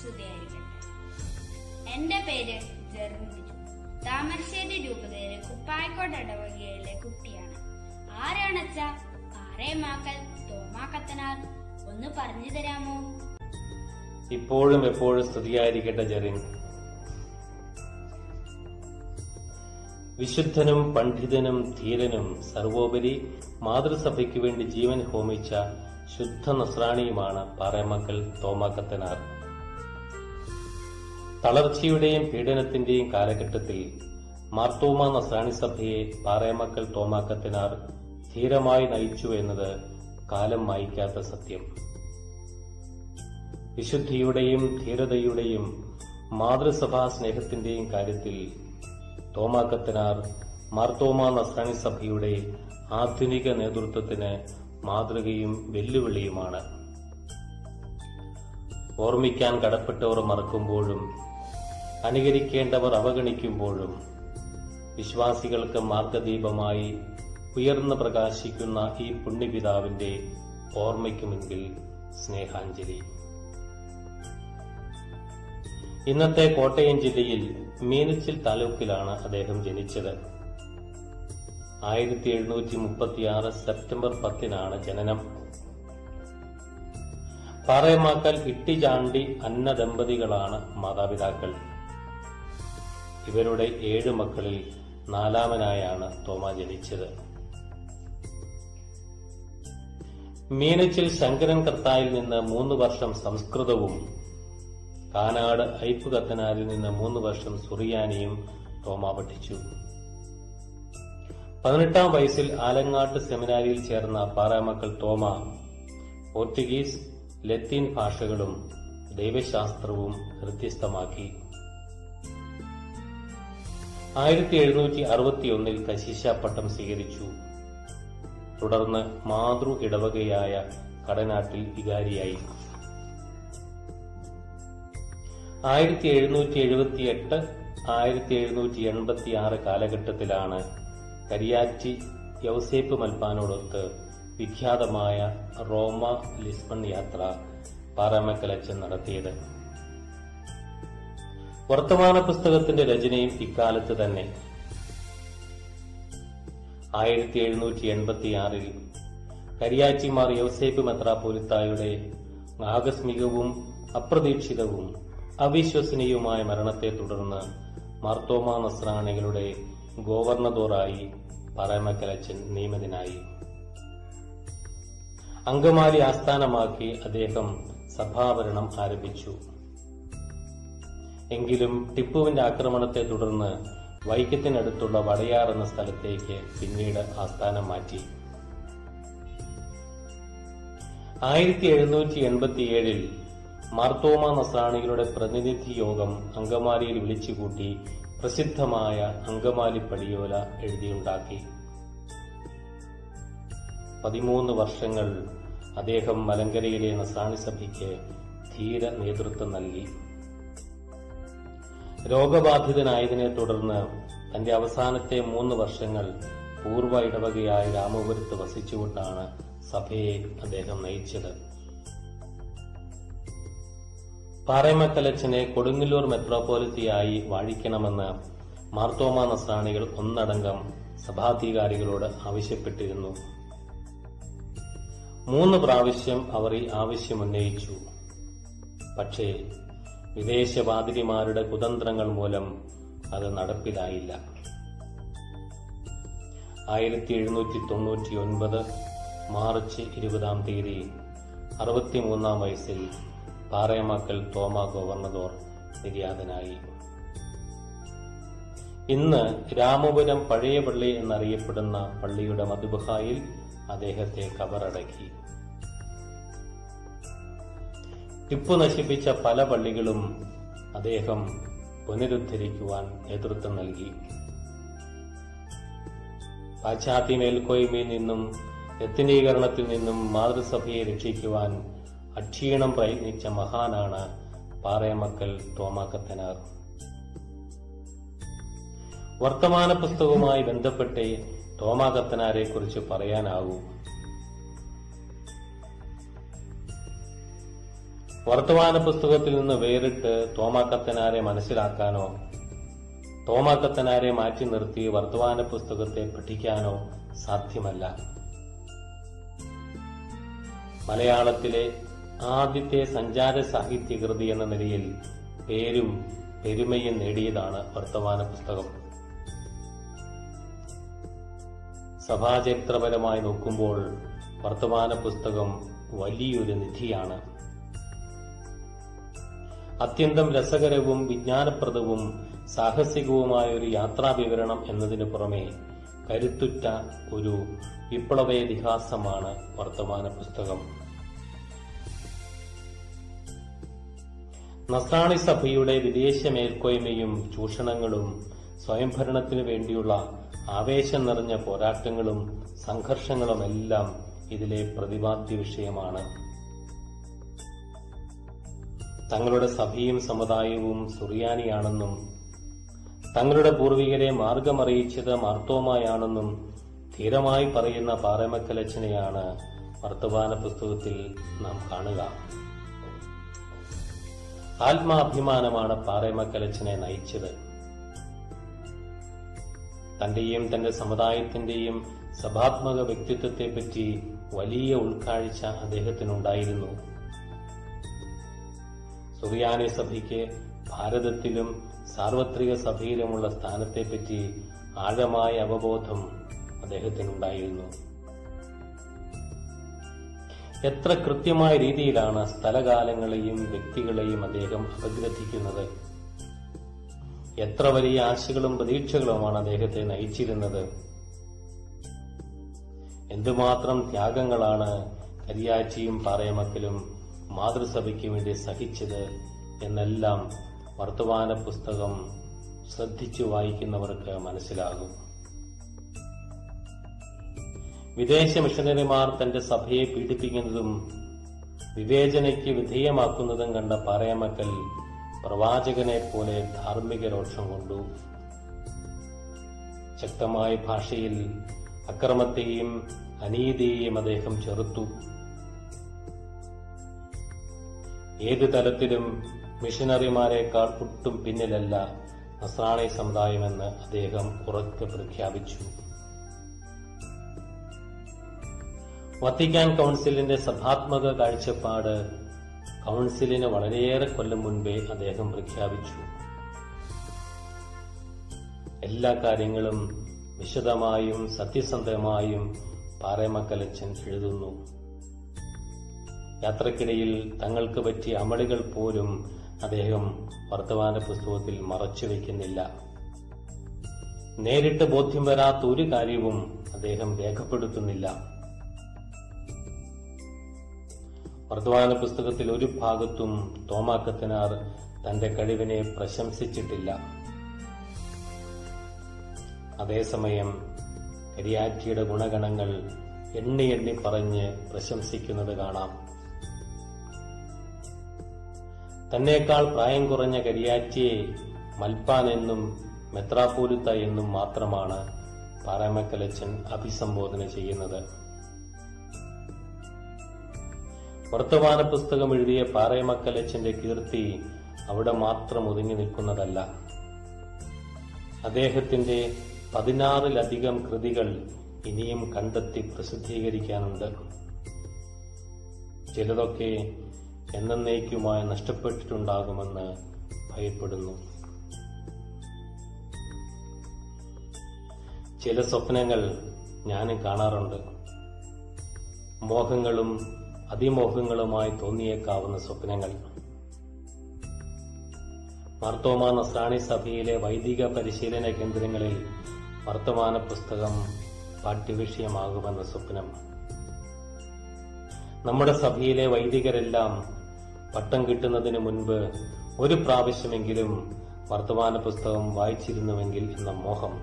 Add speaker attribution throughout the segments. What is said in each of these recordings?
Speaker 1: സ്തുതിയായിരിക്കട്ടെ എന്റെ പേര് ജെറിൻ ബിജു താമരശ്ശേരി രൂപതയിലെ കുപ്പായക്കോട് ഇടവകയിലെ കുട്ടിയാണ് ആരാണച്ച പാറേമാക്കൽ തോമാക്കത്തനാർ ഒന്ന് പറഞ്ഞു തരാമോ
Speaker 2: ഇപ്പോഴും എപ്പോഴും സ്തുതിയായിരിക്കട്ടെ ജെറിൻ വിശുദ്ധനും പണ്ഡിതനും ധീരനും സർവോപരി മാതൃസഭയ്ക്ക് വേണ്ടി ജീവൻ ഹോമിച്ച ശുദ്ധ നസ്രാണിയുമാണ് പാറേമക്കൽ തോമാക്കത്തനാർ തളർച്ചയുടെയും പീഡനത്തിന്റെയും കാലഘട്ടത്തിൽ മാർത്തോമ നസ്രാണി സഭയെ പാറേമക്കൽ തോമാക്കത്തിനാർ ധീരമായി നയിച്ചു എന്നത് കാലം മായ്ക്കാത്ത സത്യം വിശുദ്ധിയുടെയും ധീരതയുടെയും മാതൃസഭാ സ്നേഹത്തിന്റെയും കാര്യത്തിൽ തോമാക്കത്തനാർ മാർത്തോമ നസ്രാണി സഭയുടെ ആധുനിക നേതൃത്വത്തിന് മാതൃകയും വെല്ലുവിളിയുമാണ് ഓർമ്മിക്കാൻ കടപ്പെട്ടവർ മറക്കുമ്പോഴും അനുകരിക്കേണ്ടവർ അവഗണിക്കുമ്പോഴും വിശ്വാസികൾക്ക് മാർഗദീപമായി ഉയർന്നു പ്രകാശിക്കുന്ന ഈ പുണ്യപിതാവിന്റെ ഓർമ്മയ്ക്ക് മുൻപിൽ സ്നേഹാഞ്ജലി ഇന്നത്തെ കോട്ടയം ജില്ലയിൽ മീനച്ചിൽ താലൂക്കിലാണ് അദ്ദേഹം ജനിച്ചത് ആയിരത്തി എഴുന്നൂറ്റി മുപ്പത്തിയാറ് സെപ്റ്റംബർ പത്തിനാണ് ജനനം പാറയമാക്കൽ ഇട്ടിചാണ്ടി അന്ന ദമ്പതികളാണ് മാതാപിതാക്കൾ ഇവരുടെ ഏഴ് മക്കളിൽ നാലാമനായാണ് തോമ ജനിച്ചത് മീനച്ചിൽ ശങ്കരൻ കർത്തായിൽ നിന്ന് മൂന്ന് വർഷം സംസ്കൃതവും കാനാട് ഐപ്പ് കത്തനാരിൽ നിന്ന് മൂന്ന് വർഷം സുറിയാനിയും തോമ പഠിച്ചു പതിനെട്ടാം വയസ്സിൽ ആലങ്ങാട്ട് സെമിനാരിയിൽ ചേർന്ന പാറാമക്കൾ തോമ പോർച്ചുഗീസ് ലത്തീൻ ഭാഷകളും ദൈവശാസ്ത്രവും ഹൃദ്യസ്ഥമാക്കി ആയിരത്തി എഴുന്നൂറ്റി അറുപത്തിയൊന്നിൽ കശീശ പട്ടം സ്വീകരിച്ചു തുടർന്ന് മാതൃ ഇടവകയായ കടനാട്ടിൽ വികാരിയായി ആയിരത്തി എഴുന്നൂറ്റി എഴുപത്തി എട്ട് ആയിരത്തി എഴുന്നൂറ്റി എൺപത്തി ആറ് കാലഘട്ടത്തിലാണ് കരിയാച്ചി യൗസേപ്പ് മൽപ്പാനോടൊത്ത് വിഖ്യാതമായ റോമ ലിസ്ബൺ യാത്ര പാറമക്കലച്ചൻ നടത്തിയത് വർത്തമാന പുസ്തകത്തിന്റെ രചനയും ഇക്കാലത്ത് തന്നെ ആയിരത്തി എഴുന്നൂറ്റി എൺപത്തിയാറിൽ കരിയാച്ചിമാർ യൗസേപ്പ് മെത്രാപോലിത്തായുടെ ആകസ്മികവും അപ്രതീക്ഷിതവും അവിശ്വസനീയവുമായ മരണത്തെ തുടർന്ന് മാർത്തോമ നസ്രാണികളുടെ ഗവർണദോറായി പറമക്കലച്ചൻ നിയമിതനായി അങ്കമാലി ആസ്ഥാനമാക്കി അദ്ദേഹം സഭാഭരണം ആരംഭിച്ചു എങ്കിലും ടിപ്പുവിന്റെ ആക്രമണത്തെ തുടർന്ന് വൈക്കത്തിനടുത്തുള്ള വടയാർ എന്ന സ്ഥലത്തേക്ക് പിന്നീട് ആസ്ഥാനം മാറ്റി ആയിരത്തി എഴുന്നൂറ്റി എൺപത്തിയേഴിൽ മാർത്തോമ നസ്രാണികളുടെ പ്രതിനിധി യോഗം അങ്കമാലിയിൽ വിളിച്ചുകൂട്ടി പ്രസിദ്ധമായ അങ്കമാലി പടിയോല എഴുതിയുണ്ടാക്കി പതിമൂന്ന് വർഷങ്ങൾ അദ്ദേഹം മലങ്കരയിലെ നസ്രാണി സഭയ്ക്ക് ധീര നേതൃത്വം നൽകി രോഗബാധിതനായതിനെ തുടർന്ന് തന്റെ അവസാനത്തെ മൂന്ന് വർഷങ്ങൾ പൂർവ്വ ഇടവകയായ രാമപുരത്ത് വസിച്ചുകൊണ്ടാണ് സഭയെ അദ്ദേഹം നയിച്ചത് പാറേമക്കലച്ചനെ കൊടുങ്ങല്ലൂർ മെത്രോപോലിറ്റിയായി വാഴിക്കണമെന്ന് മാർത്തോമ നസ്രാണികൾ ഒന്നടങ്കം സഭാധികാരികളോട് ആവശ്യപ്പെട്ടിരുന്നു മൂന്ന് പ്രാവശ്യം അവർ ഈ ആവശ്യം ഉന്നയിച്ചു പക്ഷേ വിദേശവാതിരിമാരുടെ കുതന്ത്രങ്ങൾ മൂലം അത് നടപ്പിലായില്ല ആയിരത്തി എഴുന്നൂറ്റി തൊണ്ണൂറ്റി ഒൻപത് മാർച്ച് ഇരുപതാം തീയതി അറുപത്തിമൂന്നാം വയസ്സിൽ പാറയമക്കൽ തോമ ഗവർണദോർ നിര്യാതനായി ഇന്ന് രാമപുരം പഴയ പള്ളി എന്നറിയപ്പെടുന്ന പള്ളിയുടെ മധുബഹായിൽ അദ്ദേഹത്തെ കബറടക്കി ടിപ്പു നശിപ്പിച്ച പല പള്ളികളും അദ്ദേഹം പുനരുദ്ധരിക്കുവാൻ നേതൃത്വം നൽകി പാശ്ചാത്യ മേൽക്കോയ്മയിൽ നിന്നും എത്തിനീകരണത്തിൽ നിന്നും മാതൃസഭയെ രക്ഷിക്കുവാൻ അക്ഷീണം പ്രയത്നിച്ച മഹാനാണ് പാറയമക്കൽ തോമാക്കത്തനാർ വർത്തമാന പുസ്തകവുമായി ബന്ധപ്പെട്ട് തോമാകത്തനാരെ കുറിച്ച് പറയാനാകൂ വർത്തമാന പുസ്തകത്തിൽ നിന്ന് വേറിട്ട് തോമാക്കത്തനാരെ മനസ്സിലാക്കാനോ തോമാക്കത്തനാരെ മാറ്റി നിർത്തി വർത്തമാന പുസ്തകത്തെ പഠിക്കാനോ സാധ്യമല്ല മലയാളത്തിലെ ആദ്യത്തെ സഞ്ചാര സാഹിത്യകൃതി എന്ന നിലയിൽ പേരും പെരുമയും നേടിയതാണ് വർത്തമാന പുസ്തകം സഭാചരിത്രപരമായി നോക്കുമ്പോൾ വർത്തമാന പുസ്തകം വലിയൊരു നിധിയാണ് അത്യന്തം രസകരവും വിജ്ഞാനപ്രദവും സാഹസികവുമായ ഒരു യാത്രാവിവരണം എന്നതിനു പുറമെ കരുത്തുറ്റ ഒരു വിപ്ലവേതിഹാസമാണ് വർത്തമാന പുസ്തകം നസാണി സഭയുടെ വിദേശ മേൽക്കോയ്മയും ചൂഷണങ്ങളും സ്വയംഭരണത്തിനു വേണ്ടിയുള്ള ആവേശം നിറഞ്ഞ പോരാട്ടങ്ങളും സംഘർഷങ്ങളുമെല്ലാം ഇതിലെ പ്രതിപാദ്യ വിഷയമാണ് തങ്ങളുടെ സഭയും സമുദായവും സുറിയാനിയാണെന്നും തങ്ങളുടെ പൂർവികരെ മാർഗമറിയിച്ചത് മാർത്തോമായാണെന്നും ധീരമായി പറയുന്ന പാറമക്കലച്ചനെയാണ് വർത്തമാന പുസ്തകത്തിൽ നാം കാണുക ആത്മാഭിമാനമാണ് പാറേമക്കലച്ചനെ നയിച്ചത് തന്റെയും തന്റെ സമുദായത്തിന്റെയും സഭാത്മക വ്യക്തിത്വത്തെപ്പറ്റി വലിയ ഉൾക്കാഴ്ച അദ്ദേഹത്തിനുണ്ടായിരുന്നു സുറിയാനി സഭയ്ക്ക് ഭാരതത്തിലും സാർവത്രിക സഭയിലുമുള്ള സ്ഥാനത്തെപ്പറ്റി ആഴമായ അവബോധം അദ്ദേഹത്തിനുണ്ടായിരുന്നു എത്ര കൃത്യമായ രീതിയിലാണ് സ്ഥലകാലങ്ങളെയും വ്യക്തികളെയും അദ്ദേഹം അപഗ്രഥിക്കുന്നത് എത്ര വലിയ ആശകളും പ്രതീക്ഷകളുമാണ് അദ്ദേഹത്തെ നയിച്ചിരുന്നത് എന്തുമാത്രം ത്യാഗങ്ങളാണ് കരിയാച്ചിയും പാറയമക്കലും മാതൃസഭയ്ക്ക് വേണ്ടി സഹിച്ചത് എന്നെല്ലാം വർത്തമാന പുസ്തകം ശ്രദ്ധിച്ചു വായിക്കുന്നവർക്ക് മനസ്സിലാകും വിദേശ മിഷനറിമാർ തന്റെ സഭയെ പീഡിപ്പിക്കുന്നതും വിവേചനയ്ക്ക് വിധേയമാക്കുന്നതും കണ്ട പാറയമക്കൽ പ്രവാചകനെ പോലെ ധാർമ്മിക രോഷം കൊണ്ടു ശക്തമായ ഭാഷയിൽ അക്രമത്തെയും അനീതിയെയും അദ്ദേഹം ചെറുത്തു ഏത് തലത്തിലും മിഷനറിമാരെക്കാൾ ഒട്ടും പിന്നിലല്ല നസ്രാണി സമുദായമെന്ന് അദ്ദേഹം ഉറക്കെ പ്രഖ്യാപിച്ചു വത്തിക്കാൻ കൗൺസിലിന്റെ സഭാത്മക കാഴ്ചപ്പാട് കൗൺസിലിന് വളരെയേറെ കൊല്ലം മുൻപേ അദ്ദേഹം പ്രഖ്യാപിച്ചു എല്ലാ കാര്യങ്ങളും വിശദമായും സത്യസന്ധമായും പാറേമക്കലച്ചൻ എഴുതുന്നു യാത്രക്കിടയിൽ തങ്ങൾക്ക് പറ്റിയ അമളികൾ പോലും അദ്ദേഹം വർത്തമാന പുസ്തകത്തിൽ മറച്ചു വയ്ക്കുന്നില്ല നേരിട്ട് ബോധ്യം വരാത്ത ഒരു കാര്യവും അദ്ദേഹം രേഖപ്പെടുത്തുന്നില്ല വർത്തമാന പുസ്തകത്തിൽ ഒരു ഭാഗത്തും തോമാക്കത്തനാർ തന്റെ കഴിവിനെ പ്രശംസിച്ചിട്ടില്ല അതേസമയം കരിയാറ്റിയുടെ ഗുണഗണങ്ങൾ എണ്ണി എണ്ണി പറഞ്ഞ് പ്രശംസിക്കുന്നത് കാണാം തന്നേക്കാൾ പ്രായം കുറഞ്ഞ കരിയാറ്റിയെ മൽപ്പാൻ എന്നും മെത്രാപോലിത്ത എന്നും മാത്രമാണ് പാറമക്കലച്ചൻ അഭിസംബോധന ചെയ്യുന്നത് വർത്തമാന പുസ്തകം എഴുതിയ പാറയമക്കലച്ചന്റെ കീർത്തി അവിടെ മാത്രം ഒതുങ്ങി നിൽക്കുന്നതല്ല അദ്ദേഹത്തിന്റെ പതിനാറിലധികം കൃതികൾ ഇനിയും കണ്ടെത്തി പ്രസിദ്ധീകരിക്കാനുണ്ട് ചിലതൊക്കെ എന്നേക്കുമായി നഷ്ടപ്പെട്ടിട്ടുണ്ടാകുമെന്ന് ഭയപ്പെടുന്നു ചില സ്വപ്നങ്ങൾ ഞാനും കാണാറുണ്ട് മോഹങ്ങളും അതിമോഹങ്ങളുമായി തോന്നിയേക്കാവുന്ന സ്വപ്നങ്ങൾ മാർത്തോമ നസ്രാണി സഭയിലെ വൈദിക പരിശീലന കേന്ദ്രങ്ങളിൽ വർത്തമാന പുസ്തകം പാഠ്യവിഷയമാകുമെന്ന സ്വപ്നം നമ്മുടെ സഭയിലെ വൈദികരെല്ലാം പട്ടം കിട്ടുന്നതിന് മുൻപ് ഒരു പ്രാവശ്യമെങ്കിലും വർത്തമാന പുസ്തകം വായിച്ചിരുന്നുവെങ്കിൽ എന്ന മോഹം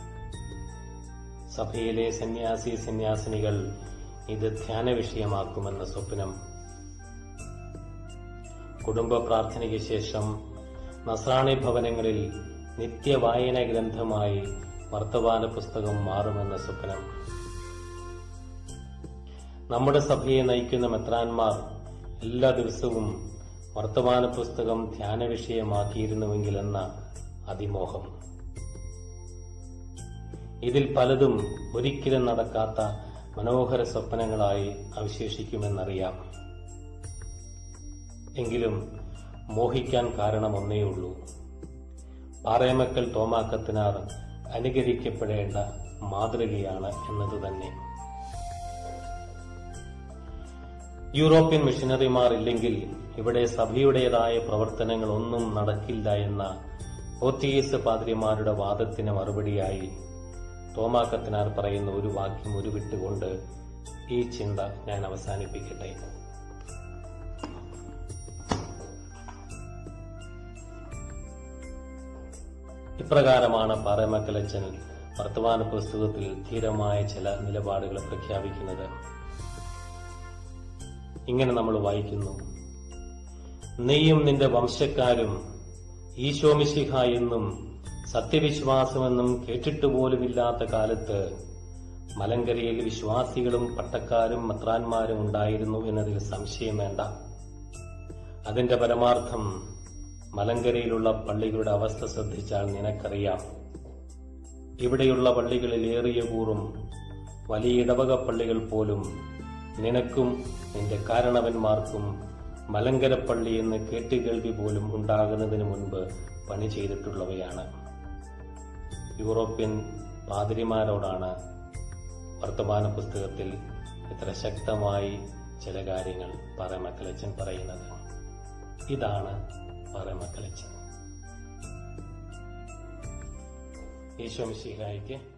Speaker 2: സഭയിലെ സന്യാസി സന്യാസിനികൾ ഇത് ധ്യാന വിഷയമാക്കുമെന്ന സ്വപ്നം കുടുംബ പ്രാർത്ഥനയ്ക്ക് ശേഷം നസ്രാണി ഭവനങ്ങളിൽ നിത്യവായന ഗ്രന്ഥമായി വർത്തമാന പുസ്തകം മാറുമെന്ന സ്വപ്നം നമ്മുടെ സഭയെ നയിക്കുന്ന മെത്രാന്മാർ എല്ലാ ദിവസവും വർത്തമാന പുസ്തകം ധ്യാന വിഷയമാക്കിയിരുന്നുവെങ്കിലെന്ന അതിമോഹം ഇതിൽ പലതും ഒരിക്കലും നടക്കാത്ത മനോഹര സ്വപ്നങ്ങളായി അവശേഷിക്കുമെന്നറിയാം എങ്കിലും മോഹിക്കാൻ കാരണം ഒന്നേയുള്ളൂ പാറയമക്കൽ തോമാക്കത്തിനാർ അനുകരിക്കപ്പെടേണ്ട മാതൃകയാണ് എന്നത് തന്നെ യൂറോപ്യൻ മിഷനറിമാർ ഇല്ലെങ്കിൽ ഇവിടെ സഭയുടേതായ പ്രവർത്തനങ്ങൾ ഒന്നും നടക്കില്ല എന്ന പോർച്ചുഗീസ് പാദ്രിമാരുടെ വാദത്തിന് മറുപടിയായി തോമാക്കത്തിനാർ പറയുന്ന ഒരു വാക്യം ഉരുവിട്ടുകൊണ്ട് ഈ ചിന്ത ഞാൻ അവസാനിപ്പിക്കട്ടെ ഇപ്രകാരമാണ് പാറമക്കലച്ചൻ വർത്തമാന പുസ്തകത്തിൽ ധീരമായ ചില നിലപാടുകൾ പ്രഖ്യാപിക്കുന്നത് ഇങ്ങനെ നമ്മൾ വായിക്കുന്നു നീയും നിന്റെ വംശക്കാരും ഈശോമിശിഹ എന്നും സത്യവിശ്വാസമെന്നും കേട്ടിട്ട് പോലുമില്ലാത്ത കാലത്ത് മലങ്കരയിൽ വിശ്വാസികളും പട്ടക്കാരും മത്രാന്മാരും ഉണ്ടായിരുന്നു എന്നതിൽ സംശയം വേണ്ട അതിന്റെ പരമാർത്ഥം മലങ്കരയിലുള്ള പള്ളികളുടെ അവസ്ഥ ശ്രദ്ധിച്ചാൽ നിനക്കറിയാം ഇവിടെയുള്ള പള്ളികളിൽ ഏറിയ കൂറും വലിയ ഇടവക പള്ളികൾ പോലും നിനക്കും നിന്റെ കാരണവന്മാർക്കും മലങ്കര പള്ളി എന്ന് കേട്ടുകേൾവി പോലും ഉണ്ടാകുന്നതിന് മുൻപ് പണി ചെയ്തിട്ടുള്ളവയാണ് യൂറോപ്യൻ പാതിരിമാരോടാണ് വർത്തമാന പുസ്തകത്തിൽ ഇത്ര ശക്തമായി ചില കാര്യങ്ങൾ പറമക്കലച്ചൻ പറയുന്നത് ഇതാണ് പറമക്കലച്ചൻ ഈശോ മിശിഹായിക്ക്